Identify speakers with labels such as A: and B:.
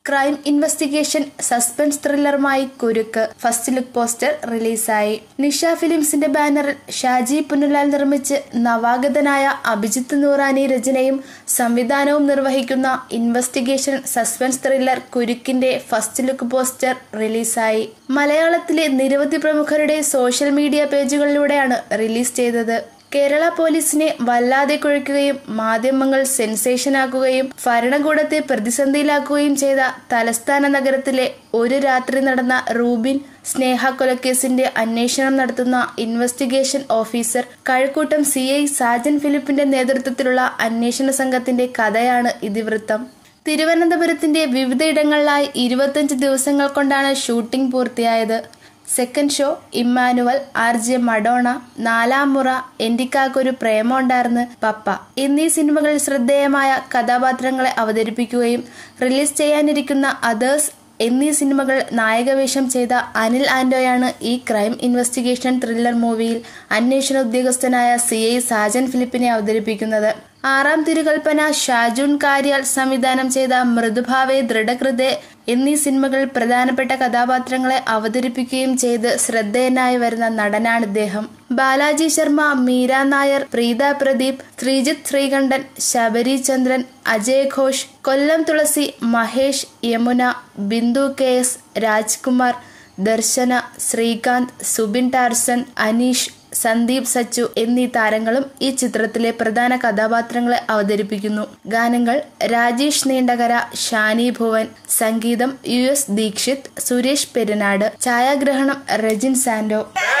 A: crime investigation suspense ത്രില്ലറുമായി കുരുക്ക് first look poster റിലീസായി നിഷ ഫിലിംസിന്റെ ബാനറിൽ ഷാജി പുന്നുലാൽ നിർമ്മിച്ച് നവാഗതനായ അഭിജിത്ത് നൂറാനി രചനയും സംവിധാനവും നിർവഹിക്കുന്ന ഇൻവെസ്റ്റിഗേഷൻ സസ്പെൻസ് ത്രില്ലർ കുരുക്കിന്റെ ഫസ്റ്റ് ലുക്ക് പോസ്റ്റർ റിലീസായി മലയാളത്തിലെ നിരവധി പ്രമുഖരുടെ സോഷ്യൽ മീഡിയ പേജുകളിലൂടെയാണ് റിലീസ് ചെയ്തത് കേരള പോലീസിനെ വല്ലാതെ കുഴയ്ക്കുകയും മാധ്യമങ്ങൾ സെൻസേഷനാക്കുകയും ഭരണകൂടത്തെ പ്രതിസന്ധിയിലാക്കുകയും ചെയ്ത തലസ്ഥാന നഗരത്തിലെ ഒരു രാത്രി നടന്ന റൂബിൻ സ്നേഹ കൊലക്കേസിന്റെ അന്വേഷണം നടത്തുന്ന investigation officer Kazhakkoottam C I Sajan ഫിലിപ്പിന്റെ നേതൃത്വത്തിലുള്ള അന്വേഷണ സംഘത്തിന്റെ കഥയാണ് ഇതിവൃത്തം തിരുവനന്തപുരത്തിന്റെ വിവിധയിടങ്ങളിലായി ഇരുപത്തഞ്ച് ദിവസങ്ങൾ കൊണ്ടാണ് ഷൂട്ടിംഗ് പൂർത്തിയായത് second show Immanuel R J Madonna Naalam Mura എന്റിക്കാക്കൊരു പ്രേമമുണ്ടാർന്ന് പപ്പ എന്നീ സിനിമകളിൽ ശ്രദ്ധേയമായ കഥാപാത്രങ്ങളെ അവതരിപ്പിക്കുകയും റിലീസ് ചെയ്യാനിരിക്കുന്ന അതേഴ്സ് എന്നീ സിനിമകൾ നായകവേഷം ചെയ്ത അനിൽ ആന്റോയാണ് ഈ ക്രൈം ഇൻവെസ്റ്റിഗേഷൻ ത്രില്ലർ മൂവിയിൽ അന്വേഷണ ഉദ്യോഗസ്ഥനായ സി ഐ സാജൻ ഫിലിപ്പിനെ അവതരിപ്പിക്കുന്നത് ആറാം തിരുകൽപ്പന ഷാജുൻ കാര്യാൽ സംവിധാനം ചെയ്ത മൃദുഭാവെ ദൃഢകൃതെ എന്നീ സിനിമകളിൽ പ്രധാനപ്പെട്ട കഥാപാത്രങ്ങളെ അവതരിപ്പിക്കുകയും ചെയ്ത് ശ്രദ്ധേയനായി വരുന്ന നടനാണ് ഇദ്ദേഹം Balaji Sharma Meera Nair Preetha Pradeep Sreejith Sreekantan Sabari Chandran Ajay Ghosh Kollam Thulasi Mahesh Yamuna Bindu K S Rajkumar Darshana Srikanth Subin Tarzan Aneesh Sandeep Sachu എന്നീ താരങ്ങളും ഈ ചിത്രത്തിലെ പ്രധാന കഥാപാത്രങ്ങളെ അവതരിപ്പിക്കുന്നു ഗാനങ്ങൾ രാജേഷ് നീണ്ടകര ഷാനി ഭുവൻ സംഗീതം യു എസ് ദീക്ഷിത് സുരേഷ് പെരുനാട് ഛായാഗ്രഹണം റെജിൻ സാൻഡോ